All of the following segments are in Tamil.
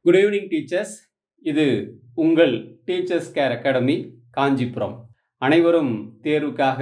குட் ஈவினிங் டீச்சர்ஸ் இது உங்கள் டீச்சர்ஸ் கேர் அகாடமி காஞ்சிபுரம் அனைவரும் தேர்வுக்காக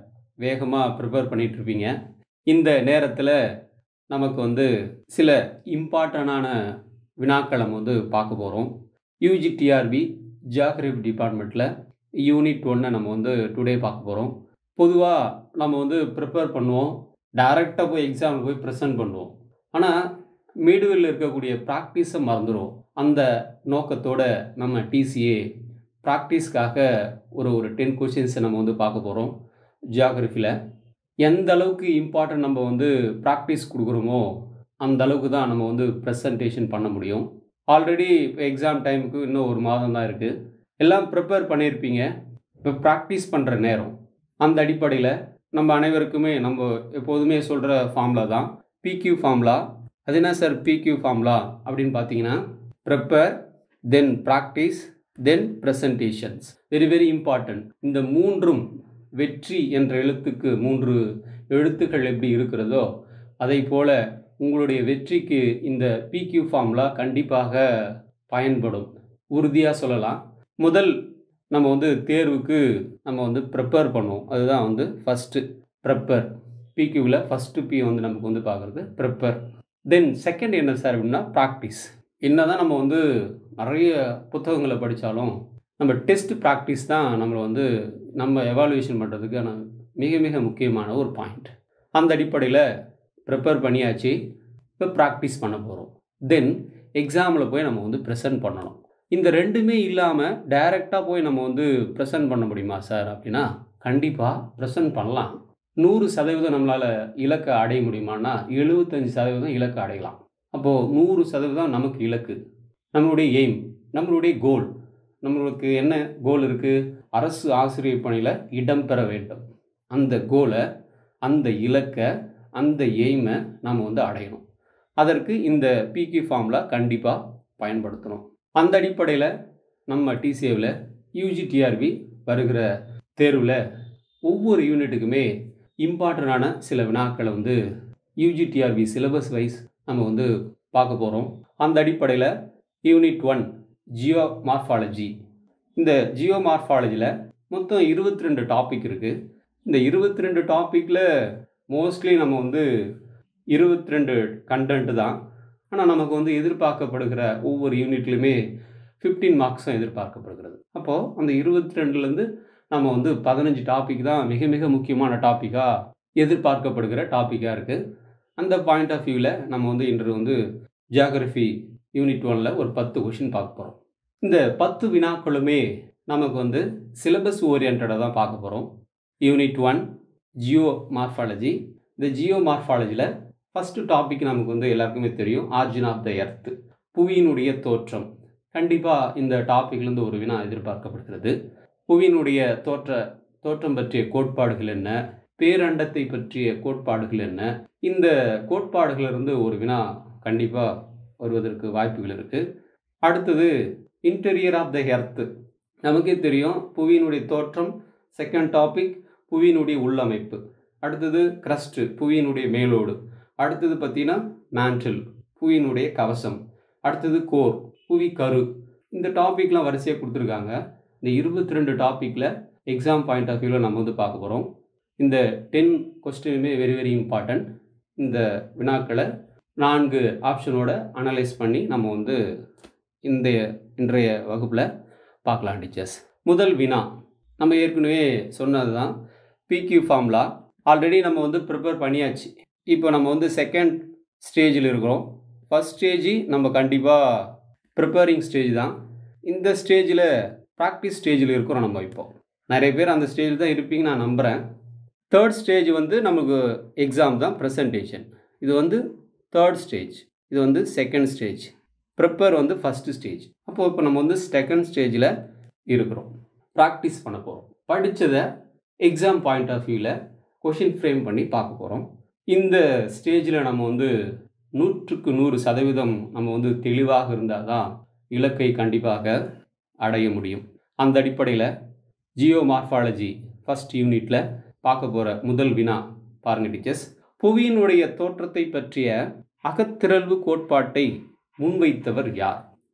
வேகமாக ப்ரிப்பேர் பண்ணிட்டு இருப்பீங்க இந்த நேரத்தில் நமக்கு வந்து சில இம்பார்ட்டண்டான வினாக்களை நம்ம வந்து பார்க்க போகிறோம் யூஜிடிஆர்பி ஜியாகிரபி டிபார்ட்மெண்ட்டில் யூனிட் ஒன்னை நம்ம வந்து டுடே பார்க்க போகிறோம் பொதுவாக நம்ம வந்து ப்ரிப்பேர் பண்ணுவோம் டைரெக்டாக போய் எக்ஸாமுக்கு போய் ப்ரெசென்ட் பண்ணுவோம் ஆனால் மிடுவில் இருக்கக்கூடிய ப்ராக்டிஸை மறந்துடும் அந்த நோக்கத்தோட நம்ம டிசிஏ ப்ராக்டிஸ்க்காக ஒரு ஒரு டென் கொஷின்ஸை நம்ம வந்து பார்க்க போகிறோம் ஜியாகிரஃபியில் எந்த அளவுக்கு இம்பார்ட்டன்ட் நம்ம வந்து ப்ராக்டிஸ் கொடுக்குறோமோ அந்த அளவுக்கு தான் நம்ம வந்து ப்ரெசன்டேஷன் பண்ண முடியும் ஆல்ரெடி இப்போ எக்ஸாம் டைமுக்கு இன்னும் ஒரு மாதம் தான் இருக்குது எல்லாம் ப்ரிப்பேர் பண்ணியிருப்பீங்க இப்போ ப்ராக்டிஸ் பண்ணுற நேரம் அந்த அடிப்படையில் நம்ம அனைவருக்குமே நம்ம எப்போதுமே சொல்கிற ஃபார்முலா தான் பிக்யூ ஃபார்முலா அது என்ன சார் பிக்யூ ஃபார்முலா அப்படின்னு பார்த்தீங்கன்னா prepare then practice then presentations very very important இந்த மூன்றும் வெற்றி என்ற எழுத்துக்கு மூன்று எழுத்துக்கள் எப்படி இருக்கிறதோ அதை போல உங்களுடைய வெற்றிக்கு இந்த பிக்யூ ஃபார்முலா கண்டிப்பாக பயன்படும் உறுதியாக சொல்லலாம் முதல் நம்ம வந்து தேர்வுக்கு நம்ம வந்து ப்ரிப்பேர் பண்ணுவோம் அதுதான் வந்து ஃபஸ்ட்டு ப்ரிப்பேர் பிக்யூவில் ஃபஸ்ட்டு பி வந்து நமக்கு வந்து பார்க்குறது ப்ரிப்பேர் தென் செகண்ட் என்ன சார் அப்படின்னா ப்ராக்டிஸ் என்ன தான் நம்ம வந்து நிறைய புத்தகங்களை படித்தாலும் நம்ம டெஸ்ட் ப்ராக்டிஸ் தான் நம்மளை வந்து நம்ம எவாலுவேஷன் பண்ணுறதுக்கான மிக மிக முக்கியமான ஒரு பாயிண்ட் அந்த அடிப்படையில் ப்ரிப்பேர் பண்ணியாச்சு இப்போ ப்ராக்டிஸ் பண்ண போகிறோம் தென் எக்ஸாமில் போய் நம்ம வந்து ப்ரெசென்ட் பண்ணணும் இந்த ரெண்டுமே இல்லாமல் டைரெக்டாக போய் நம்ம வந்து ப்ரெசென்ட் பண்ண முடியுமா சார் அப்படின்னா கண்டிப்பாக ப்ரெசென்ட் பண்ணலாம் நூறு சதவீதம் நம்மளால் இலக்கை அடைய முடியுமானா எழுபத்தஞ்சு சதவீதம் இலக்கை அடையலாம் அப்போது நூறு சதவீதம் நமக்கு இலக்கு நம்மளுடைய எய்ம் நம்மளுடைய கோல் நம்மளுக்கு என்ன கோல் இருக்குது அரசு ஆசிரியர் பணியில் இடம் பெற வேண்டும் அந்த கோலை அந்த இலக்கை அந்த எய்மை நம்ம வந்து அடையணும் அதற்கு இந்த பிகி ஃபார்மில் கண்டிப்பாக பயன்படுத்தணும் அந்த அடிப்படையில் நம்ம டிசிஏவில் யூஜிடிஆர்பி வருகிற தேர்வில் ஒவ்வொரு யூனிட்டுக்குமே இம்பார்ட்டண்டான சில வினாக்களை வந்து யூஜிடிஆர்பி சிலபஸ் வைஸ் நம்ம வந்து பார்க்க போகிறோம் அந்த அடிப்படையில் யூனிட் ஒன் ஜியோ மார்ஃபாலஜி இந்த ஜியோ மார்ஃபாலஜியில் மொத்தம் இருபத்தி ரெண்டு டாபிக் இருக்குது இந்த இருபத்தி ரெண்டு டாப்பிக்கில் மோஸ்ட்லி நம்ம வந்து இருபத்தி ரெண்டு கண்டென்ட்டு தான் ஆனால் நமக்கு வந்து எதிர்பார்க்கப்படுகிற ஒவ்வொரு யூனிட்லையுமே ஃபிஃப்டீன் மார்க்ஸும் எதிர்பார்க்கப்படுகிறது அப்போது அந்த இருபத்தி ரெண்டுலேருந்து நம்ம வந்து பதினஞ்சு டாபிக் தான் மிக மிக முக்கியமான டாப்பிக்காக எதிர்பார்க்கப்படுகிற டாப்பிக்காக இருக்குது அந்த பாயிண்ட் ஆஃப் வியூவில் நம்ம வந்து இன்று வந்து ஜியாகிரஃபி யூனிட் ஒனில் ஒரு பத்து கொஷின் பார்க்க போகிறோம் இந்த பத்து வினாக்களுமே நமக்கு வந்து சிலபஸ் ஓரியன்டாக தான் பார்க்க போகிறோம் யூனிட் ஒன் ஜியோ மார்ஃபாலஜி இந்த ஜியோ மார்ஃபாலஜியில் ஃபஸ்ட்டு டாபிக் நமக்கு வந்து எல்லாருக்குமே தெரியும் ஆர்ஜின் ஆஃப் த எர்த்து புவியினுடைய தோற்றம் கண்டிப்பாக இந்த டாப்பிக்லேருந்து ஒரு வினா எதிர்பார்க்கப்படுகிறது புவியினுடைய தோற்ற தோற்றம் பற்றிய கோட்பாடுகள் என்ன பேரண்டத்தை பற்றிய கோட்பாடுகள் என்ன இந்த கோட்பாடுகளிலிருந்து ஒரு வினா கண்டிப்பாக வருவதற்கு வாய்ப்புகள் இருக்குது அடுத்தது இன்டீரியர் ஆஃப் த எர்த்து நமக்கே தெரியும் புவியினுடைய தோற்றம் செகண்ட் டாபிக் புவியினுடைய உள்ளமைப்பு அடுத்தது கிரஸ்ட்டு புவியினுடைய மேலோடு அடுத்தது பார்த்தீங்கன்னா மேண்டில் புவியினுடைய கவசம் அடுத்தது கோர் புவி கரு இந்த டாபிக்லாம் வரிசையாக கொடுத்துருக்காங்க இந்த இருபத்தி ரெண்டு டாப்பிக்கில் எக்ஸாம் பாயிண்ட் ஆஃப் வியூவில் நம்ம வந்து பார்க்க போகிறோம் இந்த டென் கொஸ்டினுமே வெரி வெரி இம்பார்ட்டன்ட் இந்த வினாக்களை நான்கு ஆப்ஷனோட அனலைஸ் பண்ணி நம்ம வந்து இந்த இன்றைய வகுப்பில் பார்க்கலாம் டீச்சர்ஸ் முதல் வினா நம்ம ஏற்கனவே சொன்னது தான் பிக்யூ ஃபார்முலா ஆல்ரெடி நம்ம வந்து ப்ரிப்பேர் பண்ணியாச்சு இப்போ நம்ம வந்து செகண்ட் ஸ்டேஜில் இருக்கிறோம் ஃபஸ்ட் ஸ்டேஜ் நம்ம கண்டிப்பாக ப்ரிப்பேரிங் ஸ்டேஜ் தான் இந்த ஸ்டேஜில் ப்ராக்டிஸ் ஸ்டேஜில் இருக்கிறோம் நம்ம இப்போ நிறைய பேர் அந்த ஸ்டேஜில் தான் இருப்பீங்க நான் நம்புகிறேன் தேர்ட் ஸ்டேஜ் வந்து நமக்கு எக்ஸாம் தான் ப்ரெசன்டேஷன் இது வந்து தேர்ட் ஸ்டேஜ் இது வந்து செகண்ட் ஸ்டேஜ் ப்ரிப்பேர் வந்து ஃபஸ்ட்டு ஸ்டேஜ் அப்போது இப்போ நம்ம வந்து செகண்ட் ஸ்டேஜில் இருக்கிறோம் ப்ராக்டிஸ் பண்ண போகிறோம் படித்ததை எக்ஸாம் பாயிண்ட் ஆஃப் வியூவில் கொஷின் ஃப்ரேம் பண்ணி பார்க்க போகிறோம் இந்த ஸ்டேஜில் நம்ம வந்து நூற்றுக்கு நூறு சதவீதம் நம்ம வந்து தெளிவாக இருந்தால் தான் இலக்கை கண்டிப்பாக அடைய முடியும் அந்த அடிப்படையில் ஜியோ மார்ஃபாலஜி ஃபஸ்ட் யூனிட்டில் பார்க்க போகிற முதல் வினா பாருங்க டீச்சர்ஸ் புவியினுடைய தோற்றத்தை பற்றிய அகத்திரள்வு கோட்பாட்டை முன்வைத்தவர் யார்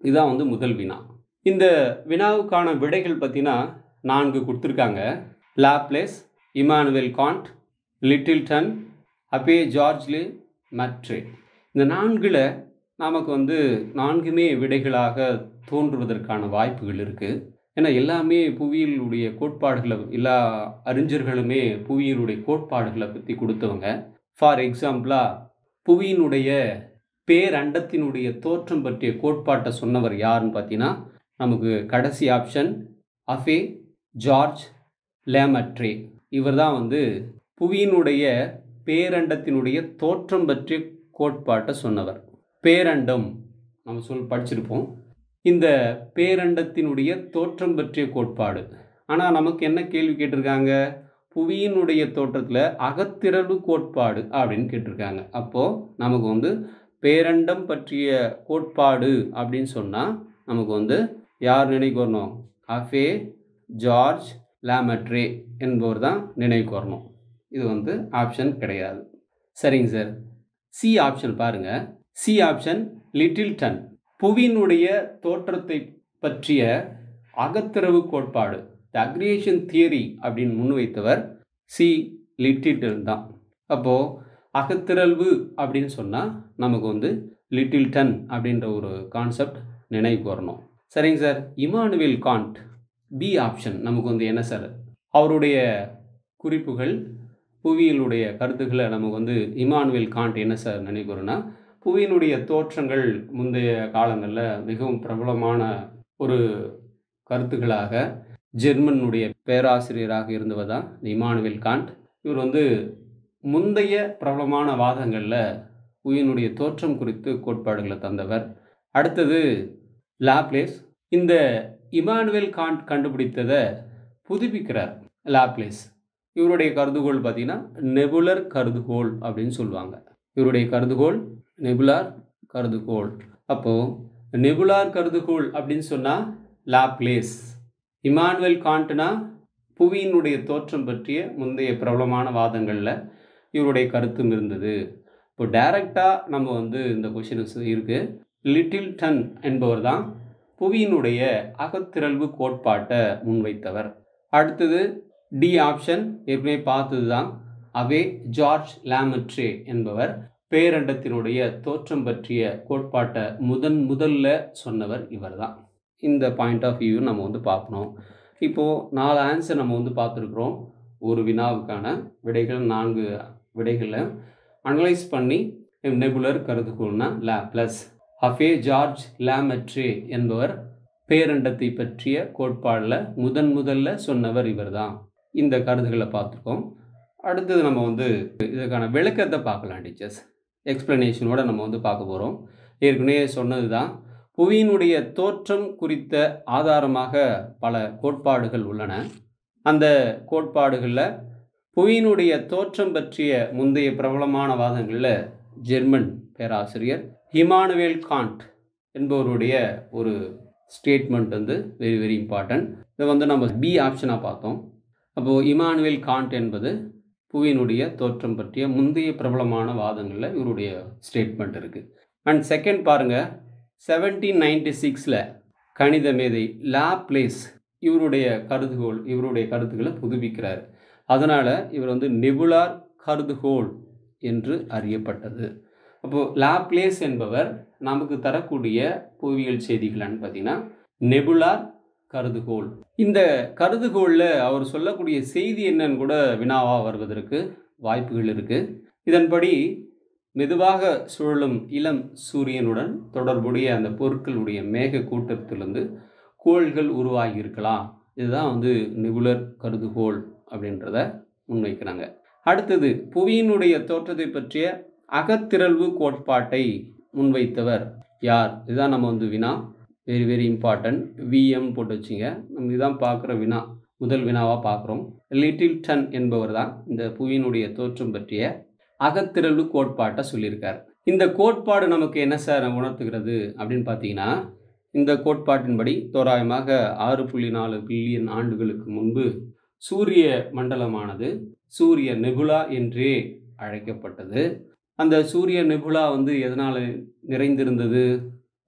இதுதான் வந்து முதல் வினா இந்த வினாவுக்கான விடைகள் பார்த்தீங்கன்னா நான்கு கொடுத்துருக்காங்க லாப்லேஸ் இமானுவேல் காண்ட் லிட்டில்டன் அப்பே ஜார்ஜ்லே மட்ரே இந்த நான்கில் நமக்கு வந்து நான்குமே விடைகளாக தோன்றுவதற்கான வாய்ப்புகள் இருக்குது ஏன்னா எல்லாமே புவியியலுடைய கோட்பாடுகளை எல்லா அறிஞர்களுமே புவியியலுடைய கோட்பாடுகளை பற்றி கொடுத்தவங்க ஃபார் எக்ஸாம்பிளாக புவியினுடைய பேரண்டத்தினுடைய தோற்றம் பற்றிய கோட்பாட்டை சொன்னவர் யாருன்னு பார்த்தீங்கன்னா நமக்கு கடைசி ஆப்ஷன் அஃபே ஜார்ஜ் லேமட்ரே இவர் தான் வந்து புவியினுடைய பேரண்டத்தினுடைய தோற்றம் பற்றிய கோட்பாட்டை சொன்னவர் பேரண்டம் நம்ம சொல் படிச்சிருப்போம் இந்த பேரண்டத்தினுடைய தோற்றம் பற்றிய கோட்பாடு ஆனால் நமக்கு என்ன கேள்வி கேட்டிருக்காங்க புவியினுடைய தோற்றத்தில் அகத்திரவு கோட்பாடு அப்படின்னு கேட்டிருக்காங்க அப்போது நமக்கு வந்து பேரண்டம் பற்றிய கோட்பாடு அப்படின்னு சொன்னால் நமக்கு வந்து யார் நினைக்கு வரணும் அஃபே ஜார்ஜ் லாமட்ரே என்பவர் தான் நினைவுக்கு வரணும் இது வந்து ஆப்ஷன் கிடையாது சரிங்க சார் சி ஆப்ஷன் பாருங்கள் சி ஆப்ஷன் லிட்டில் டன் புவியினுடைய தோற்றத்தை பற்றிய அகத்திரவு கோட்பாடு த அக்ரியேஷன் தியரி அப்படின்னு முன்வைத்தவர் சி லிட்டில் தான் அப்போது அகத்திரல்வு அப்படின்னு சொன்னால் நமக்கு வந்து லிட்டில் டன் அப்படின்ற ஒரு கான்செப்ட் நினைவுக்கு வரணும் சரிங்க sir Immanuel Kant B option நமக்கு வந்து என்ன சார் அவருடைய குறிப்புகள் புவியியலுடைய கருத்துக்களை நமக்கு வந்து இமானுவேல் காண்ட் என்ன சார் நினைக்கிறோன்னா புவியினுடைய தோற்றங்கள் முந்தைய காலங்களில் மிகவும் பிரபலமான ஒரு கருத்துக்களாக ஜெர்மனுடைய பேராசிரியராக இருந்தவர் தான் இமானுவேல் காண்ட் இவர் வந்து முந்தைய பிரபலமான வாதங்களில் புவியினுடைய தோற்றம் குறித்து கோட்பாடுகளை தந்தவர் அடுத்தது லாப்லேஸ் இந்த இமானுவேல் காண்ட் கண்டுபிடித்ததை புதுப்பிக்கிறார் லாப்லேஸ் இவருடைய கருதுகோள் பார்த்தீங்கன்னா நெபுலர் கருதுகோள் அப்படின்னு சொல்லுவாங்க இவருடைய கருதுகோள் நெபுலார் கருதுகோள் அப்போது நெபுலார் கருதுகோள் அப்படின்னு சொன்னால் லாப்லேஸ் இமானுவேல் காண்ட்னா புவியினுடைய தோற்றம் பற்றிய முந்தைய பிரபலமான வாதங்களில் இவருடைய கருத்தும் இருந்தது இப்போ டைரக்டாக நம்ம வந்து இந்த கொஷின்ஸ் இருக்குது லிட்டில் டன் என்பவர் தான் புவியினுடைய அகத்திரல்வு கோட்பாட்டை முன்வைத்தவர் அடுத்தது டி ஆப்ஷன் ஏற்கனவே பார்த்தது தான் அவே ஜார்ஜ் லாமட்ரே என்பவர் பேரண்டத்தினுடைய தோற்றம் பற்றிய கோட்பாட்டை முதன் முதல்ல சொன்னவர் இவர் தான் இந்த பாயிண்ட் ஆஃப் வியூ நம்ம வந்து பார்க்கணும் இப்போது நாலு ஆன்சர் நம்ம வந்து பார்த்துருக்குறோம் ஒரு வினாவுக்கான விடைகள் நான்கு விடைகளை அனலைஸ் பண்ணி நெபுலர் கருதுகோள்னா லேப்லஸ் அஃபே ஜார்ஜ் லேமட்ரே என்பவர் பேரண்டத்தை பற்றிய கோட்பாடில் முதன் முதல்ல சொன்னவர் இவர் தான் இந்த கருத்துக்களை பார்த்துருக்கோம் அடுத்தது நம்ம வந்து இதுக்கான விளக்கத்தை பார்க்கலாம் டீச்சர்ஸ் எக்ஸ்ப்ளனேஷனோட நம்ம வந்து பார்க்க போகிறோம் ஏற்கனவே சொன்னது தான் புவியினுடைய தோற்றம் குறித்த ஆதாரமாக பல கோட்பாடுகள் உள்ளன அந்த கோட்பாடுகளில் புவியினுடைய தோற்றம் பற்றிய முந்தைய பிரபலமான வாதங்களில் ஜெர்மன் பேராசிரியர் இமானுவேல் காண்ட் என்பவருடைய ஒரு ஸ்டேட்மெண்ட் வந்து வெரி வெரி இம்பார்ட்டன்ட் இதை வந்து நம்ம பி ஆப்ஷனாக பார்த்தோம் அப்போது இமானுவேல் காண்ட் என்பது புவியினுடைய தோற்றம் பற்றிய முந்தைய பிரபலமான வாதங்களில் இவருடைய ஸ்டேட்மெண்ட் இருக்குது அண்ட் செகண்ட் பாருங்கள் செவன்டீன் நைன்டி சிக்ஸில் கணித மேதை லாப்லேஸ் இவருடைய கருதுகோள் இவருடைய கருத்துக்களை புதுப்பிக்கிறார் அதனால் இவர் வந்து நெபுலார் கருதுகோள் என்று அறியப்பட்டது அப்போது லாப்லேஸ் என்பவர் நமக்கு தரக்கூடிய புவியியல் செய்திகளான்னு பார்த்தீங்கன்னா நெபுலார் கருதுகோள் இந்த கருதுகோளில் அவர் சொல்லக்கூடிய செய்தி என்னன்னு கூட வினாவாக வருவதற்கு வாய்ப்புகள் இருக்குது இதன்படி மெதுவாக சுழலும் இளம் சூரியனுடன் தொடர்புடைய அந்த பொருட்களுடைய மேக கூட்டத்திலிருந்து கோள்கள் உருவாகி இருக்கலாம் இதுதான் வந்து நிபுலர் கருதுகோள் அப்படின்றத முன்வைக்கிறாங்க அடுத்தது புவியினுடைய தோற்றத்தை பற்றிய அகத்திரள்வு கோட்பாட்டை முன்வைத்தவர் யார் இதுதான் நம்ம வந்து வினா வெரி வெரி இம்பார்ட்டன்ட் விஎம் போட்டு வச்சுங்க நம்ம இதுதான் பார்க்குற வினா முதல் வினாவாக பார்க்குறோம் லிட்டில் டன் என்பவர் தான் இந்த புவியினுடைய தோற்றம் பற்றிய அகத்திரள்வு கோட்பாட்டை சொல்லியிருக்கார் இந்த கோட்பாடு நமக்கு என்ன சார் உணர்த்துகிறது அப்படின்னு பார்த்தீங்கன்னா இந்த கோட்பாட்டின்படி தோராயமாக ஆறு புள்ளி நாலு பில்லியன் ஆண்டுகளுக்கு முன்பு சூரிய மண்டலமானது சூரிய நெபுலா என்றே அழைக்கப்பட்டது அந்த சூரிய நெபுலா வந்து எதனால் நிறைந்திருந்தது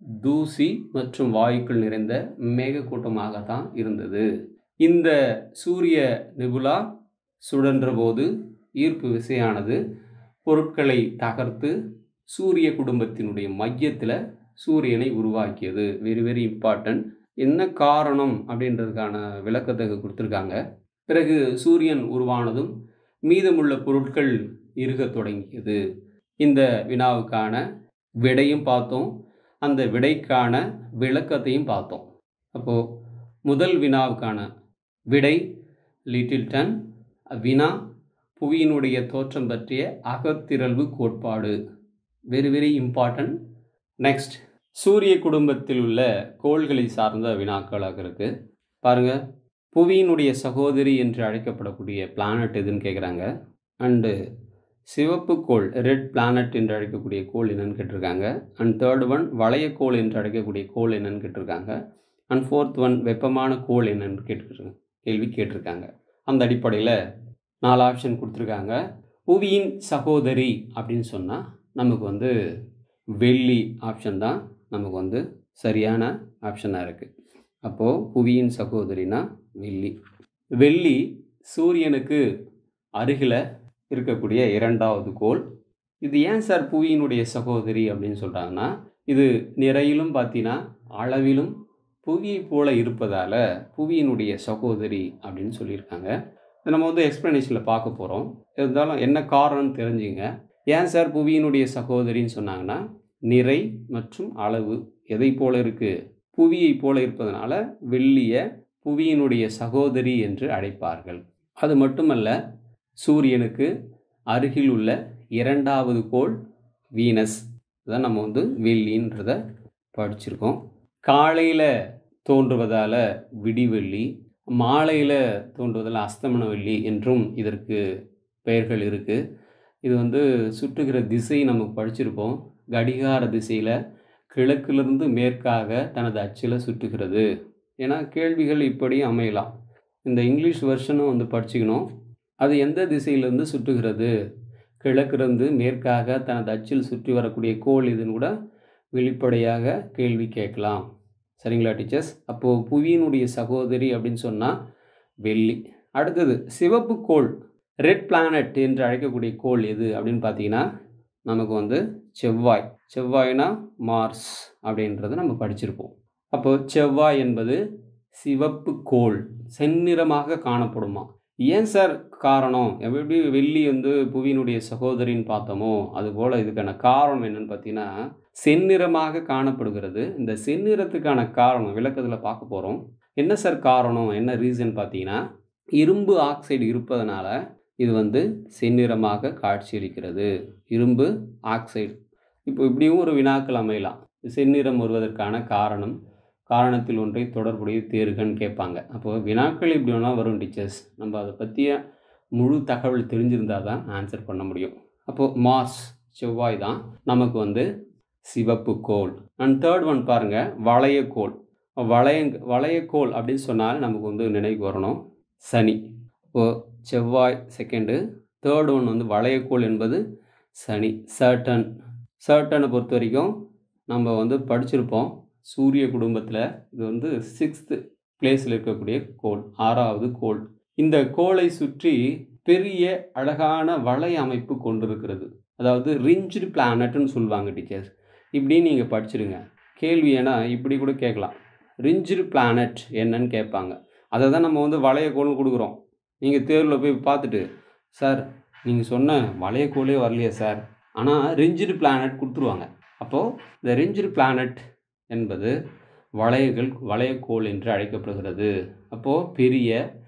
தூசி மற்றும் வாயுக்கள் நிறைந்த மேகக்கூட்டமாக தான் இருந்தது இந்த சூரிய நிபுலா சுழன்ற போது ஈர்ப்பு விசையானது பொருட்களை தகர்த்து சூரிய குடும்பத்தினுடைய மையத்தில் சூரியனை உருவாக்கியது வெரி வெரி இம்பார்ட்டன்ட் என்ன காரணம் அப்படின்றதுக்கான விளக்கத்தை கொடுத்துருக்காங்க பிறகு சூரியன் உருவானதும் மீதமுள்ள பொருட்கள் இருகத் தொடங்கியது இந்த வினாவுக்கான விடையும் பார்த்தோம் அந்த விடைக்கான விளக்கத்தையும் பார்த்தோம் அப்போது முதல் வினாவுக்கான விடை லிட்டில் டன் வினா புவியினுடைய தோற்றம் பற்றிய அகத்திரள்வு கோட்பாடு வெரி வெரி இம்பார்ட்டன்ட் நெக்ஸ்ட் சூரிய குடும்பத்தில் உள்ள கோள்களை சார்ந்த வினாக்களாக இருக்குது பாருங்கள் புவியினுடைய சகோதரி என்று அழைக்கப்படக்கூடிய பிளானட் எதுன்னு கேட்குறாங்க அண்டு சிவப்பு கோள் ரெட் பிளானட் என்று அழைக்கக்கூடிய கோள் என்னன்னு கேட்டிருக்காங்க அண்ட் தேர்ட் ஒன் வளையக்கோள் என்று அழைக்கக்கூடிய கோள் என்னன்னு கேட்டிருக்காங்க அண்ட் ஃபோர்த் ஒன் வெப்பமான கோள் என்னன்னு கேட்டுருக்காங்க கேள்வி கேட்டிருக்காங்க அந்த அடிப்படையில் நாலு ஆப்ஷன் கொடுத்துருக்காங்க புவியின் சகோதரி அப்படின்னு சொன்னால் நமக்கு வந்து வெள்ளி ஆப்ஷன் தான் நமக்கு வந்து சரியான ஆப்ஷனாக இருக்குது அப்போது புவியின் சகோதரினா வெள்ளி வெள்ளி சூரியனுக்கு அருகில் இருக்கக்கூடிய இரண்டாவது கோள் இது ஏன் சார் புவியினுடைய சகோதரி அப்படின்னு சொல்கிறாங்கன்னா இது நிறையிலும் பார்த்தீங்கன்னா அளவிலும் புவியை போல இருப்பதால் புவியினுடைய சகோதரி அப்படின்னு சொல்லியிருக்காங்க இதை நம்ம வந்து எக்ஸ்ப்ளனேஷனில் பார்க்க போகிறோம் இருந்தாலும் என்ன காரணம்னு தெரிஞ்சுங்க ஏன் சார் புவியினுடைய சகோதரின்னு சொன்னாங்கன்னா நிறை மற்றும் அளவு எதை போல இருக்குது புவியை போல இருப்பதனால வெள்ளிய புவியினுடைய சகோதரி என்று அழைப்பார்கள் அது மட்டுமல்ல சூரியனுக்கு அருகில் உள்ள இரண்டாவது கோள் வீனஸ் தான் நம்ம வந்து வெள்ளின்றத படிச்சிருக்கோம் காலையில் தோன்றுவதால் விடிவெள்ளி மாலையில் தோன்றுவதால் அஸ்தமன வெள்ளி என்றும் இதற்கு பெயர்கள் இருக்குது இது வந்து சுற்றுகிற திசை நமக்கு படிச்சிருப்போம் கடிகார திசையில் கிழக்கிலிருந்து மேற்காக தனது அச்சில் சுற்றுகிறது ஏன்னா கேள்விகள் இப்படி அமையலாம் இந்த இங்கிலீஷ் வெர்ஷனும் வந்து படிச்சுக்கணும் அது எந்த திசையிலிருந்து சுற்றுகிறது கிழக்கிலிருந்து மேற்காக தனது அச்சில் சுற்றி வரக்கூடிய கோள் இதுன்னு கூட வெளிப்படையாக கேள்வி கேட்கலாம் சரிங்களா டீச்சர்ஸ் அப்போது புவியினுடைய சகோதரி அப்படின்னு சொன்னால் வெள்ளி அடுத்தது சிவப்பு கோள் ரெட் பிளானட் என்று அழைக்கக்கூடிய கோள் எது அப்படின்னு பார்த்தீங்கன்னா நமக்கு வந்து செவ்வாய் செவ்வாய்னா மார்ஸ் அப்படின்றத நம்ம படிச்சிருப்போம் அப்போது செவ்வாய் என்பது சிவப்பு கோள் செந்நிறமாக காணப்படுமா ஏன் சார் காரணம் எப்படி வெள்ளி வந்து புவியினுடைய சகோதரின்னு பார்த்தோமோ அதுபோல் இதுக்கான காரணம் என்னன்னு பார்த்தீங்கன்னா செந்நிறமாக காணப்படுகிறது இந்த செந்நிறத்துக்கான காரணம் விளக்கத்தில் பார்க்க போகிறோம் என்ன சார் காரணம் என்ன ரீசன் பார்த்தீங்கன்னா இரும்பு ஆக்சைடு இருப்பதனால இது வந்து செந்நிறமாக காட்சியளிக்கிறது இரும்பு ஆக்சைடு இப்போ இப்படியும் ஒரு வினாக்கள் அமையலாம் செந்நிறம் வருவதற்கான காரணம் காரணத்தில் ஒன்றை தொடர்புடைய தேர்கன்னு கேட்பாங்க அப்போது வினாக்கள் இப்படி வேணால் வரும் டீச்சர்ஸ் நம்ம அதை பற்றிய முழு தகவல் தெரிஞ்சிருந்தால் தான் ஆன்சர் பண்ண முடியும் அப்போது மார்ஸ் செவ்வாய் தான் நமக்கு வந்து சிவப்பு கோள் அண்ட் தேர்ட் ஒன் பாருங்கள் வளையக்கோள் வளைய வளையக்கோள் அப்படின்னு சொன்னால் நமக்கு வந்து நினைவுக்கு வரணும் சனி இப்போது செவ்வாய் செகண்டு தேர்ட் ஒன் வந்து வளையக்கோள் என்பது சனி சர்டன் சர்டனை பொறுத்த வரைக்கும் நம்ம வந்து படிச்சிருப்போம் சூரிய குடும்பத்தில் இது வந்து சிக்ஸ்த்து பிளேஸில் இருக்கக்கூடிய கோள் ஆறாவது கோள் இந்த கோளை சுற்றி பெரிய அழகான வலை அமைப்பு கொண்டிருக்கிறது அதாவது ரிஞ்ச்டு பிளானட்னு சொல்லுவாங்க டீச்சர்ஸ் இப்படி நீங்கள் படிச்சிருங்க கேள்வி ஏன்னா இப்படி கூட கேட்கலாம் ரிஞ்ச்டு பிளானட் என்னன்னு கேட்பாங்க அதை தான் நம்ம வந்து வளையக்கோள்னு கொடுக்குறோம் நீங்கள் தேர்வில் போய் பார்த்துட்டு சார் நீங்கள் சொன்ன வளையக்கோளே வரலையே சார் ஆனால் ரிஞ்ச்டு பிளானட் கொடுத்துருவாங்க அப்போது இந்த ரிஞ்ச்டு பிளானட் என்பது வளையங்கள் வளையக்கோள் என்று அழைக்கப்படுகிறது அப்போது பெரிய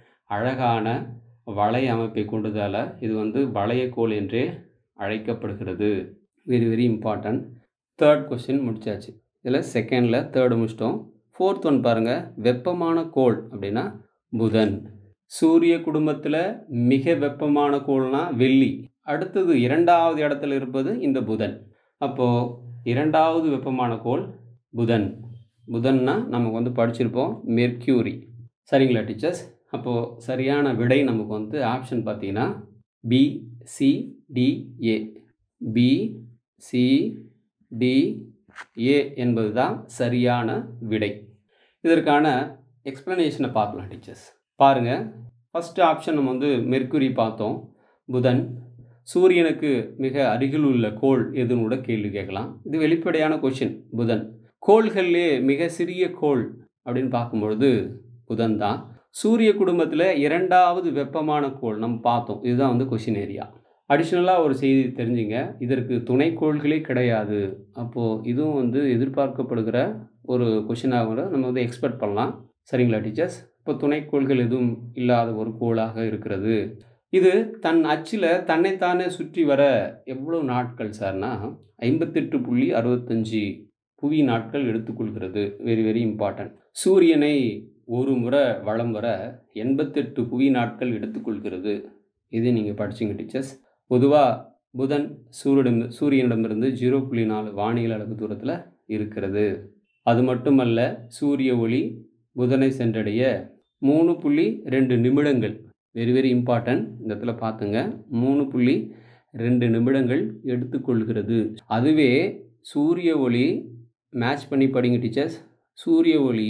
அழகான வளைய அமைப்பை கொண்டதால் இது வந்து வளையக்கோள் என்றே அழைக்கப்படுகிறது very very important third question முடிச்சாச்சு இதில் செகண்டில் தேர்டு முடிச்சிட்டோம் ஃபோர்த் ஒன் பாருங்கள் வெப்பமான கோள் அப்படின்னா புதன் சூரிய குடும்பத்தில் மிக வெப்பமான கோள்னா வெள்ளி அடுத்தது இரண்டாவது இடத்துல இருப்பது இந்த புதன் அப்போது இரண்டாவது வெப்பமான கோள் புதன் புதன்னா நமக்கு வந்து படிச்சிருப்போம் மெர்க்யூரி சரிங்களா டீச்சர்ஸ் அப்போது சரியான விடை நமக்கு வந்து ஆப்ஷன் பார்த்தீங்கன்னா B C D A B C D A என்பது தான் சரியான விடை இதற்கான எக்ஸ்ப்ளனேஷனை பார்க்கலாம் டீச்சர்ஸ் பாருங்கள் ஃபஸ்ட்டு ஆப்ஷன் நம்ம வந்து மெர்க்குரி பார்த்தோம் புதன் சூரியனுக்கு மிக அருகில் உள்ள கோள் எதுன்னு கூட கேள்வி கேட்கலாம் இது வெளிப்படையான கொஷின் புதன் கோள்கள்லே மிக சிறிய கோள் அப்படின்னு பார்க்கும்பொழுது புதன் தான் சூரிய குடும்பத்தில் இரண்டாவது வெப்பமான கோள் நம்ம பார்த்தோம் இதுதான் வந்து கொஷின் ஏரியா அடிஷ்னலாக ஒரு செய்தி தெரிஞ்சுங்க இதற்கு துணைக்கோள்களே கிடையாது அப்போது இதுவும் வந்து எதிர்பார்க்கப்படுகிற ஒரு கொஷினாக கூட நம்ம வந்து எக்ஸ்பெக்ட் பண்ணலாம் சரிங்களா டீச்சர்ஸ் இப்போ துணைக்கோள்கள் எதுவும் இல்லாத ஒரு கோளாக இருக்கிறது இது தன் அச்சில் தன்னைத்தானே சுற்றி வர எவ்வளோ நாட்கள் சார்னா ஐம்பத்தெட்டு புள்ளி அறுபத்தஞ்சி புவி நாட்கள் எடுத்துக்கொள்கிறது வெரி வெரி இம்பார்ட்டன்ட் சூரியனை ஒரு முறை வளம் வர எண்பத்தெட்டு புவி நாட்கள் எடுத்துக்கொள்கிறது இது நீங்கள் படிச்சிங்க டீச்சர்ஸ் பொதுவாக புதன் சூரியனிடம் சூரியனிடமிருந்து ஜீரோ புள்ளி நாலு வானியல் அளவு தூரத்தில் இருக்கிறது அது மட்டுமல்ல சூரிய ஒளி புதனை சென்றடைய மூணு புள்ளி ரெண்டு நிமிடங்கள் வெரி வெரி இம்பார்ட்டன்ட் இந்த இடத்துல பார்த்துங்க மூணு புள்ளி ரெண்டு நிமிடங்கள் எடுத்துக்கொள்கிறது அதுவே சூரிய ஒளி மேட்ச் பண்ணி படிங்க டீச்சர்ஸ் சூரிய ஒளி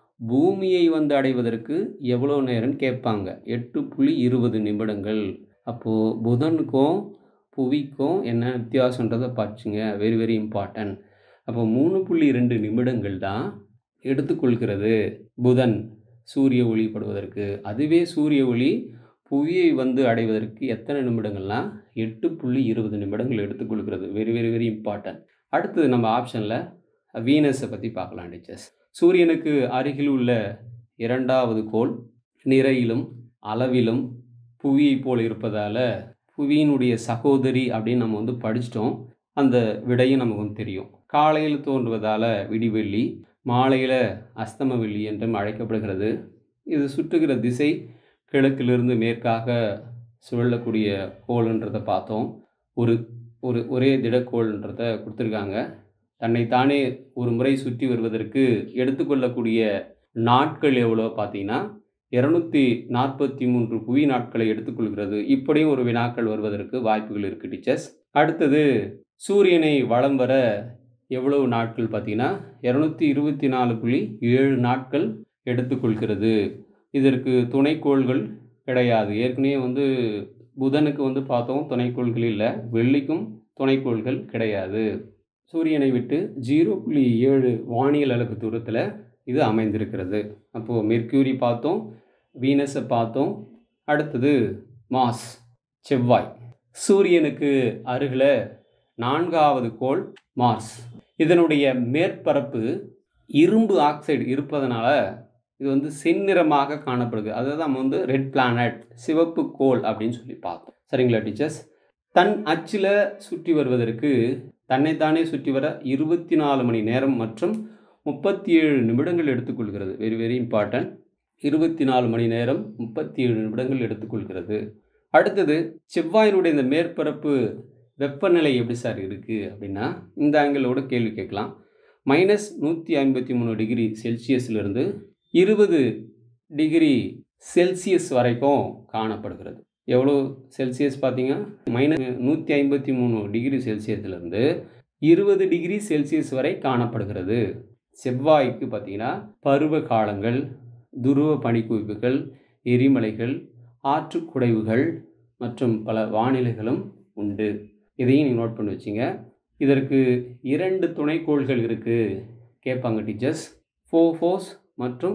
பூமியை வந்து அடைவதற்கு எவ்வளோ நேரம்னு கேட்பாங்க எட்டு புள்ளி இருபது நிமிடங்கள் அப்போது புதனுக்கும் புவிக்கும் என்ன வித்தியாசன்றதை பார்த்துங்க வெரி வெரி இம்பார்ட்டன்ட் அப்போ மூணு புள்ளி ரெண்டு நிமிடங்கள் தான் எடுத்துக்கொள்கிறது புதன் சூரிய ஒளி படுவதற்கு அதுவே சூரிய ஒளி புவியை வந்து அடைவதற்கு எத்தனை நிமிடங்கள்லாம் எட்டு புள்ளி இருபது நிமிடங்கள் எடுத்துக்கொள்கிறது வெரி வெரி வெரி இம்பார்ட்டன்ட் அடுத்தது நம்ம ஆப்ஷனில் வீனஸை பற்றி பார்க்கலாம் டீச்சர்ஸ் சூரியனுக்கு அருகில் உள்ள இரண்டாவது கோள் நிறையிலும் அளவிலும் புவியை போல் இருப்பதால் புவியினுடைய சகோதரி அப்படின்னு நம்ம வந்து படிச்சிட்டோம் அந்த விடையும் நமக்கு வந்து தெரியும் காலையில் தோன்றுவதால் விடிவெள்ளி மாலையில் அஸ்தம வெள்ளி என்றும் அழைக்கப்படுகிறது இது சுற்றுகிற திசை கிழக்கிலிருந்து மேற்காக சுழலக்கூடிய கோள்ன்றதை பார்த்தோம் ஒரு ஒரு ஒரே திடக்கோள்ன்றதை கொடுத்துருக்காங்க தன்னைத்தானே ஒரு முறை சுற்றி வருவதற்கு எடுத்துக்கொள்ளக்கூடிய நாட்கள் எவ்வளோ பார்த்தீங்கன்னா இரநூத்தி நாற்பத்தி மூன்று புவி நாட்களை எடுத்துக்கொள்கிறது இப்படியும் ஒரு வினாக்கள் வருவதற்கு வாய்ப்புகள் இருக்குது டீச்சர்ஸ் அடுத்தது சூரியனை வளம் வர எவ்வளவு நாட்கள் பார்த்தீங்கன்னா இரநூத்தி இருபத்தி நாலு புள்ளி ஏழு நாட்கள் எடுத்துக்கொள்கிறது இதற்கு துணைக்கோள்கள் கிடையாது ஏற்கனவே வந்து புதனுக்கு வந்து பார்த்தோம் துணைக்கோள்கள் இல்லை வெள்ளிக்கும் துணைக்கோள்கள் கிடையாது சூரியனை விட்டு ஜீரோ புள்ளி ஏழு வானியல் அளவு தூரத்தில் இது அமைந்திருக்கிறது அப்போது மெர்க்யூரி பார்த்தோம் வீனஸை பார்த்தோம் அடுத்தது மாஸ் செவ்வாய் சூரியனுக்கு அருகில் நான்காவது கோள் மார்ஸ் இதனுடைய மேற்பரப்பு இரும்பு ஆக்சைடு இருப்பதனால இது வந்து செந்நிறமாக காணப்படுது அதை தான் நம்ம வந்து ரெட் பிளானட் சிவப்பு கோள் அப்படின்னு சொல்லி பார்த்தோம் சரிங்களா டீச்சர்ஸ் தன் அச்சில் சுற்றி வருவதற்கு தன்னைத்தானே சுற்றி வர இருபத்தி நாலு மணி நேரம் மற்றும் முப்பத்தி ஏழு நிமிடங்கள் எடுத்துக்கொள்கிறது வெரி வெரி இம்பார்ட்டன்ட் இருபத்தி நாலு மணி நேரம் முப்பத்தி ஏழு நிமிடங்கள் எடுத்துக்கொள்கிறது அடுத்தது செவ்வாயினுடைய இந்த மேற்பரப்பு வெப்பநிலை எப்படி சார் இருக்குது அப்படின்னா இந்த ஆங்கிளோட கேள்வி கேட்கலாம் மைனஸ் நூற்றி ஐம்பத்தி மூணு டிகிரி செல்சியஸ்லேருந்து இருபது டிகிரி செல்சியஸ் வரைக்கும் காணப்படுகிறது எவ்வளோ செல்சியஸ் பார்த்தீங்கன்னா மைனஸ் நூற்றி ஐம்பத்தி மூணு டிகிரி செல்சியஸ்லேருந்து இருபது டிகிரி செல்சியஸ் வரை காணப்படுகிறது செவ்வாய்க்கு பார்த்தீங்கன்னா பருவ காலங்கள் துருவ பனிக்குவிப்புகள் எரிமலைகள் ஆற்றுக்குடைவுகள் மற்றும் பல வானிலைகளும் உண்டு இதையும் நீங்கள் நோட் பண்ணி வச்சுங்க இதற்கு இரண்டு துணைக்கோள்கள் இருக்குது கேட்பாங்க டீச்சர்ஸ் ஃபோஃபோஸ் மற்றும்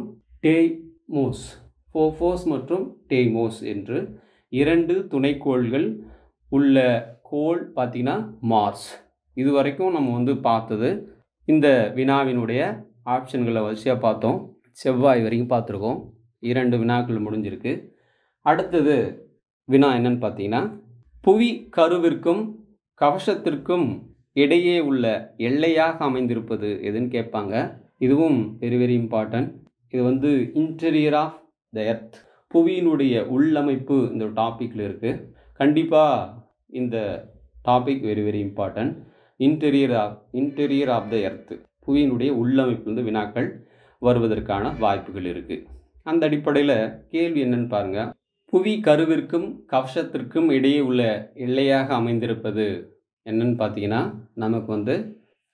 டேமோஸ் ஃபோஃபோஸ் மற்றும் டேமோஸ் என்று இரண்டு துணைக்கோள்கள் உள்ள கோள் பார்த்திங்கன்னா மார்ஸ் இது வரைக்கும் நம்ம வந்து பார்த்தது இந்த வினாவினுடைய ஆப்ஷன்களை வரிசையாக பார்த்தோம் செவ்வாய் வரைக்கும் பார்த்துருக்கோம் இரண்டு வினாக்கள் முடிஞ்சிருக்கு அடுத்தது வினா என்னன்னு பார்த்தீங்கன்னா புவி கருவிற்கும் கவசத்திற்கும் இடையே உள்ள எல்லையாக அமைந்திருப்பது எதுன்னு கேட்பாங்க இதுவும் வெரி வெரி இம்பார்ட்டன்ட் இது வந்து இன்டீரியர் ஆஃப் த எர்த் புவியினுடைய உள்ளமைப்பு இந்த டாப்பிக்கில் இருக்குது கண்டிப்பாக இந்த topic very very important interior of interior of the earth புவியினுடைய உள்ளமைப்பு வந்து வினாக்கள் வருவதற்கான வாய்ப்புகள் இருக்குது அந்த அடிப்படையில் கேள்வி என்னன்னு பாருங்கள் புவி கருவிற்கும் கவசத்திற்கும் இடையே உள்ள எல்லையாக அமைந்திருப்பது என்னன்னு பார்த்தீங்கன்னா நமக்கு வந்து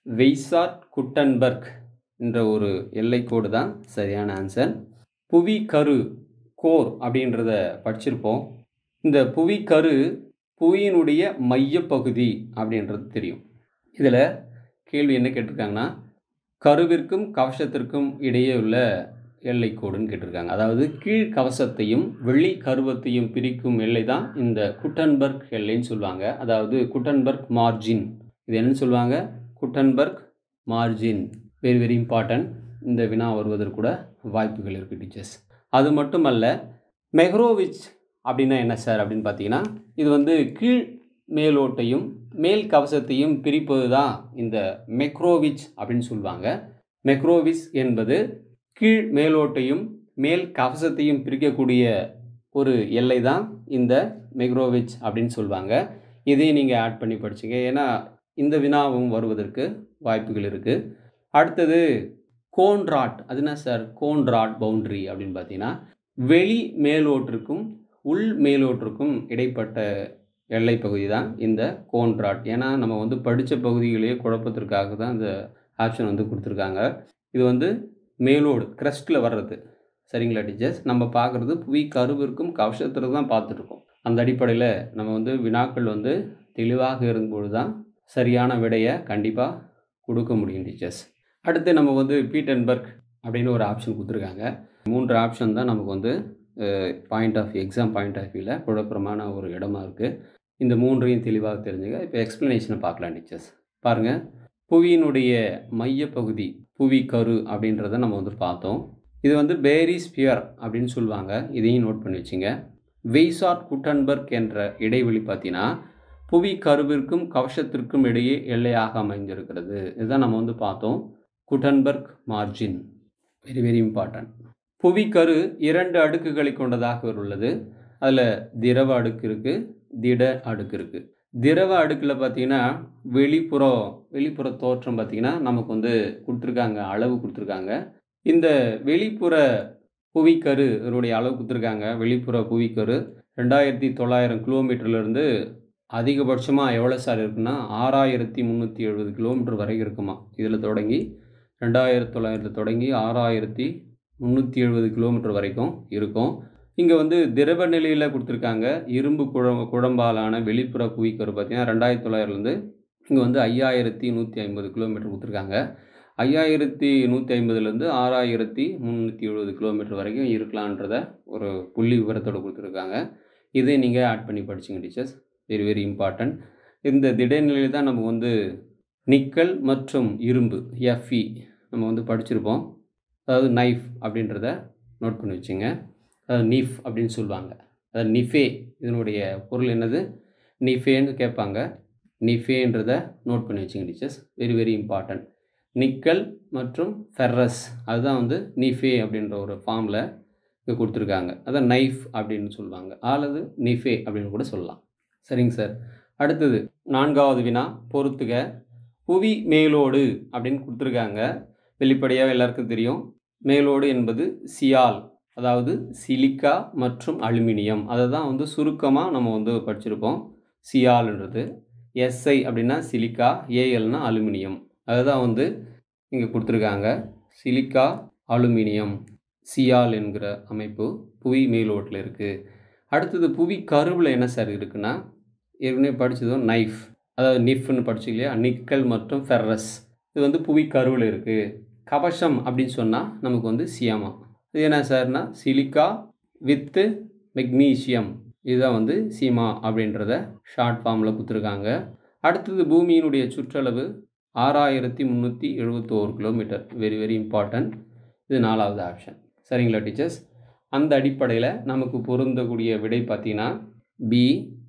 வெய்சார்ட் குட்டன்பர்க் என்ற ஒரு எல்லைக்கோடு தான் சரியான ஆன்சர் புவி கரு கோர் அப்படின்றத படிச்சிருப்போம் இந்த புவி கரு புவியினுடைய மையப்பகுதி அப்படின்றது தெரியும் இதில் கேள்வி என்ன கேட்டிருக்காங்கன்னா கருவிற்கும் கவசத்திற்கும் இடையே உள்ள எல்லைக்கோடுன்னு கேட்டிருக்காங்க அதாவது கீழ் கவசத்தையும் வெளி கருவத்தையும் பிரிக்கும் எல்லை தான் இந்த குட்டன்பர்க் எல்லைன்னு சொல்லுவாங்க அதாவது குட்டன்பர்க் மார்ஜின் இது என்னன்னு சொல்லுவாங்க Gutenberg margin very very important இந்த வினா வருவதற்கு கூட வாய்ப்புகள் இருக்குது டீச்சர்ஸ் அது மட்டுமல்ல மெஹ்ரோவிச் அப்படின்னா என்ன சார் அப்படின்னு பார்த்தீங்கன்னா இது வந்து கீழ் மேலோட்டையும் மேல் கவசத்தையும் பிரிப்பது தான் இந்த மெக்ரோவிச் அப்படின்னு சொல்லுவாங்க மெக்ரோவிச் என்பது கீழ் மேலோட்டையும் மேல் கவசத்தையும் பிரிக்கக்கூடிய ஒரு எல்லை தான் இந்த மெக்ரோவிச் அப்படின்னு சொல்லுவாங்க இதையும் நீங்கள் ஆட் பண்ணி படிச்சுங்க ஏன்னா இந்த வினாவும் வருவதற்கு வாய்ப்புகள் இருக்குது அடுத்தது கோன்ராட் அது என்ன சார் கோன்ராட் பவுண்ட்ரி அப்படின்னு பார்த்தீங்கன்னா வெளி மேலோட்டிற்கும் உள் மேலோட்டிற்கும் இடைப்பட்ட எல்லை பகுதி தான் இந்த கோன்ராட் ஏன்னா நம்ம வந்து படித்த பகுதிகளையே குழப்பத்திற்காக தான் இந்த ஆப்ஷன் வந்து கொடுத்துருக்காங்க இது வந்து மேலோடு க்ரஸ்ட்டில் வர்றது சரிங்களா டீச்சர்ஸ் நம்ம பார்க்குறது புவி கருவிற்கும் கவசத்திற்கு தான் பார்த்துட்ருக்கோம் அந்த அடிப்படையில் நம்ம வந்து வினாக்கள் வந்து தெளிவாக இருக்கும்பொழுது தான் சரியான விடையை கண்டிப்பாக கொடுக்க முடியும் டீச்சர்ஸ் அடுத்து நம்ம வந்து பீட்டன்பர்க் அப்படின்னு ஒரு ஆப்ஷன் கொடுத்துருக்காங்க மூன்று ஆப்ஷன் தான் நமக்கு வந்து point of exam point of வியூவில் குழப்பமான ஒரு இடமா இருக்குது இந்த மூன்றையும் தெளிவாக தெரிஞ்சுங்க இப்போ எக்ஸ்ப்ளனேஷனை பார்க்கலாம் டீச்சர்ஸ் பாருங்கள் புவியினுடைய மையப்பகுதி புவி கரு அப்படின்றத நம்ம வந்து பார்த்தோம் இது வந்து பேரி ஸ்பியர் அப்படின்னு சொல்லுவாங்க இதையும் நோட் பண்ணி வச்சுங்க வெய்சார்ட் குட்டன்பர்க் என்ற இடைவெளி பார்த்தீங்கன்னா புவி கருவிற்கும் கவசத்திற்கும் இடையே எல்லையாக அமைந்திருக்கிறது இதுதான் நம்ம வந்து பார்த்தோம் Gutenberg margin very very important புவிக்கரு இரண்டு அடுக்குகளை கொண்டதாக உள்ளது அதில் திரவ அடுக்கு இருக்குது திட அடுக்கு இருக்குது திரவ அடுக்கில் பார்த்தீங்கன்னா வெளிப்புறம் வெளிப்புற தோற்றம் பார்த்தீங்கன்னா நமக்கு வந்து கொடுத்துருக்காங்க அளவு கொடுத்துருக்காங்க இந்த வெளிப்புற புவிக்கரு இதனுடைய அளவு கொடுத்துருக்காங்க வெளிப்புற புவிக்கரு ரெண்டாயிரத்தி தொள்ளாயிரம் கிலோமீட்டர்லேருந்து அதிகபட்சமாக எவ்வளோ சார் இருக்குன்னா ஆறாயிரத்தி முந்நூற்றி எழுபது கிலோமீட்டர் வரை இருக்குமா இதில் தொடங்கி ரெண்டாயிரத்தி தொள்ளாயிரத்து தொடங்கி ஆறாயிரத்தி முந்நூற்றி எழுபது கிலோமீட்டர் வரைக்கும் இருக்கும் இங்கே வந்து திரவ நிலையில் கொடுத்துருக்காங்க இரும்பு குழம் குழம்பாலான வெளிப்புற புவிக்கரு பார்த்தீங்கன்னா ரெண்டாயிரத்தி தொள்ளாயிரம்லேருந்து இங்கே வந்து ஐயாயிரத்தி நூற்றி ஐம்பது கிலோமீட்டர் கொடுத்துருக்காங்க ஐயாயிரத்தி நூற்றி ஐம்பதுலேருந்து ஆறாயிரத்தி முந்நூற்றி எழுபது கிலோமீட்டர் வரைக்கும் இருக்கலான்றத ஒரு புள்ளி விவரத்தோடு கொடுத்துருக்காங்க இதை நீங்கள் ஆட் பண்ணி படிச்சுங்க டீச்சர்ஸ் வெரி வெரி இம்பார்ட்டன்ட் இந்த திடநிலையில் தான் நம்ம வந்து நிக்கல் மற்றும் இரும்பு எஃப்இ நம்ம வந்து படிச்சிருப்போம் அதாவது நைஃப் அப்படின்றத நோட் பண்ணி வச்சுங்க அதாவது நீஃப் அப்படின்னு சொல்லுவாங்க அதாவது நிஃபே இதனுடைய பொருள் என்னது நிஃபேன்னு கேட்பாங்க நிஃபேன்றதை நோட் பண்ணி வச்சுங்க teachers very very important nickel மற்றும் ஃபெர்ரஸ் அதுதான் வந்து நிஃபே அப்படின்ற ஒரு ஃபார்மில் இங்கே கொடுத்துருக்காங்க அதான் நைஃப் அப்படின்னு சொல்லுவாங்க அல்லது நிஃபே அப்படின்னு கூட சொல்லலாம் சரிங்க சார் அடுத்தது நான்காவது வினா பொறுத்துக புவி மேலோடு அப்படின்னு கொடுத்துருக்காங்க வெளிப்படையாக எல்லாருக்கும் தெரியும் மேலோடு என்பது சியால் அதாவது சிலிக்கா மற்றும் அலுமினியம் அதை தான் வந்து சுருக்கமாக நம்ம வந்து படிச்சிருப்போம் சியால்ன்றது எஸ்ஐ அப்படின்னா சிலிக்கா ஏஎல்னா அலுமினியம் அதுதான் வந்து இங்கே கொடுத்துருக்காங்க சிலிக்கா அலுமினியம் சியால் என்கிற அமைப்பு புவி மேலோட்டில் இருக்குது அடுத்தது புவி கருவில் என்ன சார் இருக்குன்னா ஏற்கனவே படித்ததும் நைஃப் அதாவது நிஃப்னு படிச்சு இல்லையா நிக்கல் மற்றும் ஃபெர்ரஸ் இது வந்து புவி கருவில் இருக்குது கவசம் அப்படின்னு சொன்னால் நமக்கு வந்து சியாமா இது என்ன சார்னா சிலிக்கா வித்து மெக்னீசியம் இதுதான் வந்து சீமா அப்படின்றத ஷார்ட் ஃபார்மில் கொடுத்துருக்காங்க அடுத்தது பூமியினுடைய சுற்றளவு ஆறாயிரத்தி முந்நூற்றி எழுபத்தோரு கிலோமீட்டர் வெரி வெரி இம்பார்ட்டன்ட் இது நாலாவது ஆப்ஷன் சரிங்களா டீச்சர்ஸ் அந்த அடிப்படையில் நமக்கு பொருந்தக்கூடிய விடை பார்த்தீங்கன்னா B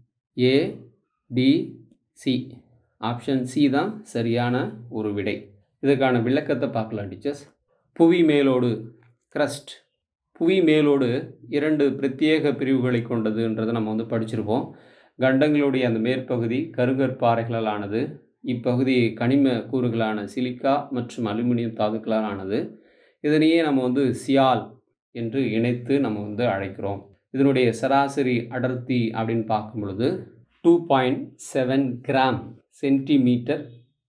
A D C option C தான் சரியான ஒரு விடை இதுக்கான விளக்கத்தை பார்க்கலாம் டீச்சர்ஸ் புவி மேலோடு க்ரஸ்ட் புவி மேலோடு இரண்டு பிரத்யேக பிரிவுகளை கொண்டதுன்றதை நம்ம வந்து படிச்சிருப்போம் கண்டங்களுடைய அந்த மேற்பகுதி கருங்கற்பாறைகளால் ஆனது இப்பகுதி கனிம கூறுகளான சிலிக்கா மற்றும் அலுமினியம் தாதுக்களால் ஆனது இதனையே நம்ம வந்து சியால் என்று இணைத்து நம்ம வந்து அழைக்கிறோம் இதனுடைய சராசரி அடர்த்தி அப்படின்னு பார்க்கும் பொழுது two point seven gram centimetre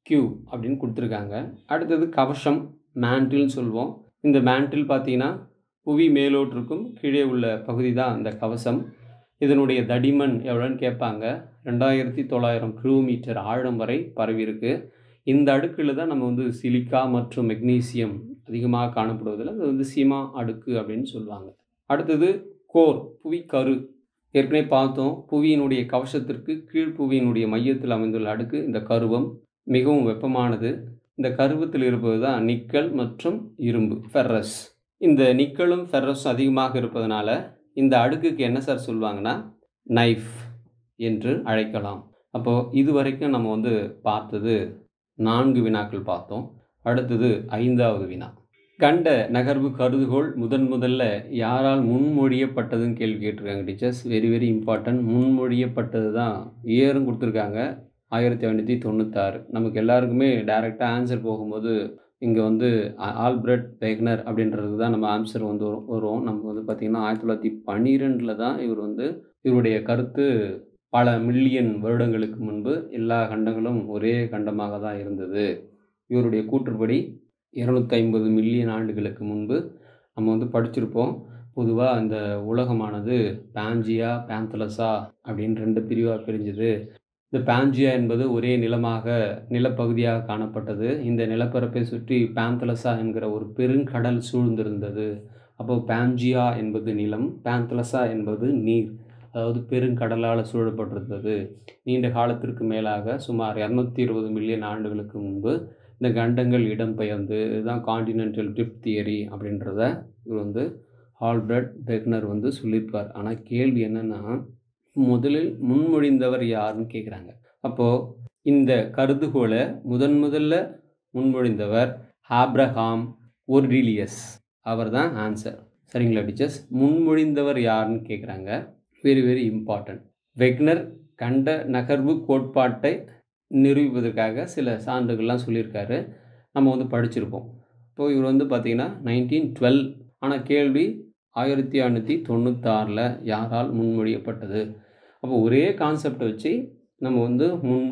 cube அப்படின்னு கொடுத்துருக்காங்க அடுத்தது கவசம் மேண்டில்னு சொல்லுவோம் இந்த மேண்டில் பார்த்தீங்கன்னா புவி மேலோட்டிற்கும் கீழே உள்ள பகுதி தான் இந்த கவசம் இதனுடைய தடிமன் எவ்வளோன்னு கேட்பாங்க ரெண்டாயிரத்தி தொள்ளாயிரம் கிலோமீட்டர் ஆழம் வரை பரவி இருக்கு இந்த அடுக்கில் தான் நம்ம வந்து சிலிக்கா மற்றும் மெக்னீசியம் அதிகமாக காணப்படுவதில் அது வந்து சீமா அடுக்கு அப்படின்னு சொல்லுவாங்க அடுத்தது கோர் புவிக்கரு ஏற்கனவே பார்த்தோம் புவியினுடைய கவசத்திற்கு கீழ் புவியினுடைய மையத்தில் அமைந்துள்ள அடுக்கு இந்த கருவம் மிகவும் வெப்பமானது இந்த கருவத்தில் இருப்பது தான் நிக்கல் மற்றும் இரும்பு ஃபெர்ரஸ் இந்த நிக்கலும் ஃபெர்ரஸும் அதிகமாக இருப்பதனால இந்த அடுக்குக்கு என்ன சார் சொல்லுவாங்கன்னா நைஃப் என்று அழைக்கலாம் அப்போது இது வரைக்கும் நம்ம வந்து பார்த்தது நான்கு வினாக்கள் பார்த்தோம் அடுத்தது ஐந்தாவது வினா கண்ட நகர்வு கருதுகோள் முதன் முதல்ல யாரால் முன்மொழியப்பட்டதுன்னு கேள்வி கேட்டிருக்காங்க டீச்சர்ஸ் வெரி வெரி இம்பார்ட்டன்ட் முன்மொழியப்பட்டது தான் இயரும் கொடுத்துருக்காங்க ஆயிரத்தி ஐநூற்றி தொண்ணூத்தாறு நமக்கு எல்லாருக்குமே டைரெக்டாக ஆன்சர் போகும்போது இங்கே வந்து ஆல்பிரட் வெக்னர் அப்படின்றது தான் நம்ம ஆன்சர் வந்து வரும் வரும் நமக்கு வந்து பார்த்திங்கன்னா ஆயிரத்தி தொள்ளாயிரத்தி பன்னிரெண்டில் தான் இவர் வந்து இவருடைய கருத்து பல மில்லியன் வருடங்களுக்கு முன்பு எல்லா கண்டங்களும் ஒரே கண்டமாக தான் இருந்தது இவருடைய கூற்றுப்படி இரநூத்தி ஐம்பது மில்லியன் ஆண்டுகளுக்கு முன்பு நம்ம வந்து படிச்சிருப்போம் பொதுவாக இந்த உலகமானது பேஞ்சியா பேந்தலஸா அப்படின்னு ரெண்டு பிரிவாக பிரிஞ்சுது இந்த பேஞ்சியா என்பது ஒரே நிலமாக நிலப்பகுதியாக காணப்பட்டது இந்த நிலப்பரப்பை சுற்றி பேந்தலசா என்கிற ஒரு பெருங்கடல் சூழ்ந்திருந்தது அப்போ பேஞ்சியா என்பது நிலம் பேந்தலசா என்பது நீர் அதாவது பெருங்கடலால் சூழப்பட்டிருந்தது நீண்ட காலத்திற்கு மேலாக சுமார் இரநூத்தி இருபது மில்லியன் ஆண்டுகளுக்கு முன்பு இந்த கண்டங்கள் இடம்பெயர்ந்து இதுதான் காண்டினென்டல் ட்ரிஃப்ட் தியரி அப்படின்றத இவர் வந்து ஆல்பர்ட் பெக்னர் வந்து சொல்லியிருப்பார் ஆனால் கேள்வி என்னென்னா முதலில் முன்மொழிந்தவர் யாருன்னு கேட்குறாங்க அப்போது இந்த கருதுகோளை முதன் முதல்ல முன்மொழிந்தவர் ஆப்ரஹாம் ஒர்டிலியஸ் அவர் தான் ஆன்சர் சரிங்களா டீச்சர்ஸ் முன்மொழிந்தவர் யாருன்னு கேட்குறாங்க வெரி வெரி இம்பார்ட்டன்ட் வெக்னர் கண்ட நகர்வு கோட்பாட்டை நிரூபிப்பதற்காக சில சான்றுகள்லாம் சொல்லியிருக்காரு நம்ம வந்து படிச்சிருப்போம் இப்போது இவர் வந்து பார்த்திங்கன்னா நைன்டீன் டுவெல் ஆனால் கேள்வி ஆயிரத்தி ஐநூற்றி தொண்ணூத்தாறில் யாரால் முன்மொழியப்பட்டது அப்போ ஒரே கான்செப்டை வச்சு நம்ம வந்து முன்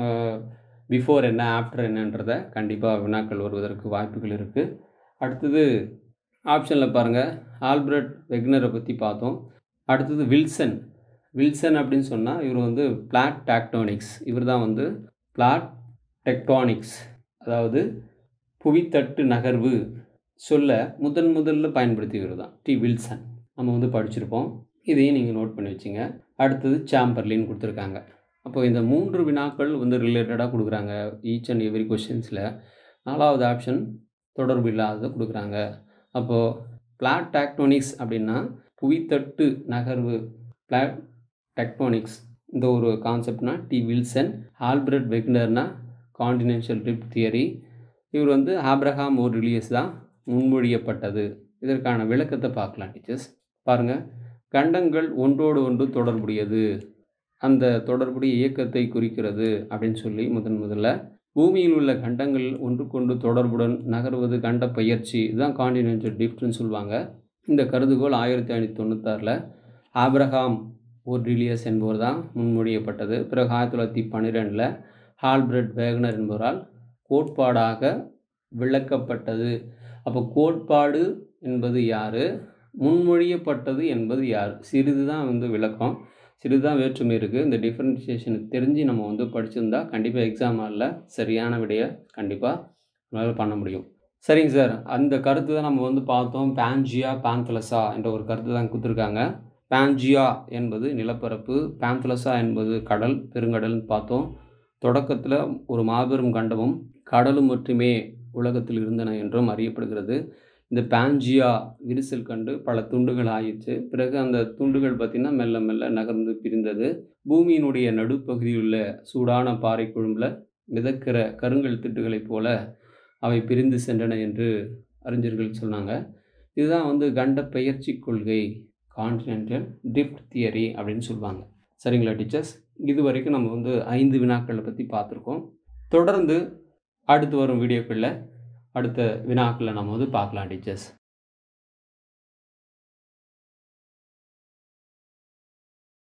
பிஃபோர் என்ன ஆஃப்டர் என்னன்றதை கண்டிப்பாக வினாக்கள் வருவதற்கு வாய்ப்புகள் இருக்குது அடுத்தது ஆப்ஷனில் பாருங்கள் ஆல்பர்ட் வெக்னரை பற்றி பார்த்தோம் அடுத்தது வில்சன் வில்சன் அப்படின்னு சொன்னால் இவர் வந்து பிளாட் டாக்டோனிக்ஸ் இவர் தான் வந்து பிளாட் டெக்டானிக்ஸ் அதாவது புவித்தட்டு நகர்வு சொல்ல முதன் முதல்ல பயன்படுத்தியவர் தான் டி வில்சன் நம்ம வந்து படிச்சிருப்போம் இதையும் நீங்கள் நோட் பண்ணி வச்சுங்க அடுத்தது சாம்பர்லின்னு கொடுத்துருக்காங்க அப்போ இந்த மூன்று வினாக்கள் வந்து ரிலேட்டடாக கொடுக்குறாங்க ஈச் அண்ட் எவ்ரி கொஷின்ஸில் நாலாவது ஆப்ஷன் தொடர்பு இல்லாததை கொடுக்குறாங்க அப்போது பிளாட் டாக்டோனிக்ஸ் அப்படின்னா புவித்தட்டு நகர்வு பிளாட் டெக்டோனிக்ஸ் இந்த ஒரு கான்செப்ட்னா டி வில்சன் ஆல்பர்ட் வெக்னர்னா காண்டினென்ஷியல் ட்ரிப் தியரி இவர் வந்து ஆப்ரஹாம் ஓர் ரிலியஸ் தான் முன்மொழியப்பட்டது இதற்கான விளக்கத்தை பார்க்கலாம் டீச்சர்ஸ் பாருங்கள் கண்டங்கள் ஒன்றோடு ஒன்று தொடர்புடையது அந்த தொடர்புடைய இயக்கத்தை குறிக்கிறது அப்படின்னு சொல்லி முதன் முதல்ல பூமியில் உள்ள கண்டங்கள் ஒன்றுக்கொண்டு தொடர்புடன் நகர்வது கண்ட பயிற்சி இதுதான் காண்டினென்டல் டிஃப்ட்னு சொல்லுவாங்க இந்த கருதுகோள் ஆயிரத்தி ஐநூற்றி தொண்ணூத்தாறில் ஆப்ரஹாம் ஓர்டிலியஸ் என்பவர் தான் முன்மொழியப்பட்டது பிறகு ஆயிரத்தி தொள்ளாயிரத்தி பன்னிரெண்டில் ஹால்பிரட் வேகனர் என்பவரால் கோட்பாடாக விளக்கப்பட்டது அப்போ கோட்பாடு என்பது யார் முன்மொழியப்பட்டது என்பது யார் சிறிது தான் வந்து விளக்கம் சிறிது தான் வேற்றுமை இருக்குது இந்த டிஃப்ரென்சியேஷனை தெரிஞ்சு நம்ம வந்து படிச்சிருந்தா கண்டிப்பாக எக்ஸாம் ஹாலில் சரியான விடையை கண்டிப்பாக நம்மளால் பண்ண முடியும் சரிங்க சார் அந்த கருத்து தான் நம்ம வந்து பார்த்தோம் பேஞ்சியா பேந்தலசா என்ற ஒரு கருத்து தான் கொடுத்துருக்காங்க பேஞ்சியா என்பது நிலப்பரப்பு பேந்தலசா என்பது கடல் பெருங்கடல்னு பார்த்தோம் தொடக்கத்தில் ஒரு மாபெரும் கண்டமும் கடலும் மட்டுமே உலகத்தில் இருந்தன என்றும் அறியப்படுகிறது இந்த பேஞ்சியா விரிசல் கண்டு பல துண்டுகள் ஆயிடுச்சு பிறகு அந்த துண்டுகள் பார்த்திங்கன்னா மெல்ல மெல்ல நகர்ந்து பிரிந்தது பூமியினுடைய நடுப்பகுதியில் உள்ள சூடான பாறை குழும்பில் மிதக்கிற கருங்கல் திட்டுகளைப் போல அவை பிரிந்து சென்றன என்று அறிஞர்கள் சொன்னாங்க இதுதான் வந்து கண்ட பெயர்ச்சி கொள்கை கான்டினென்டல் டிஃப்ட் தியரி அப்படின்னு சொல்லுவாங்க சரிங்களா டீச்சர்ஸ் இது வரைக்கும் நம்ம வந்து ஐந்து வினாக்களை பற்றி பார்த்துருக்கோம் தொடர்ந்து அடுத்து வரும் வீடியோக்களில் அடுத்த வினாக்களை நம்ம வந்து பார்க்கலாம் டீச்சர்ஸ்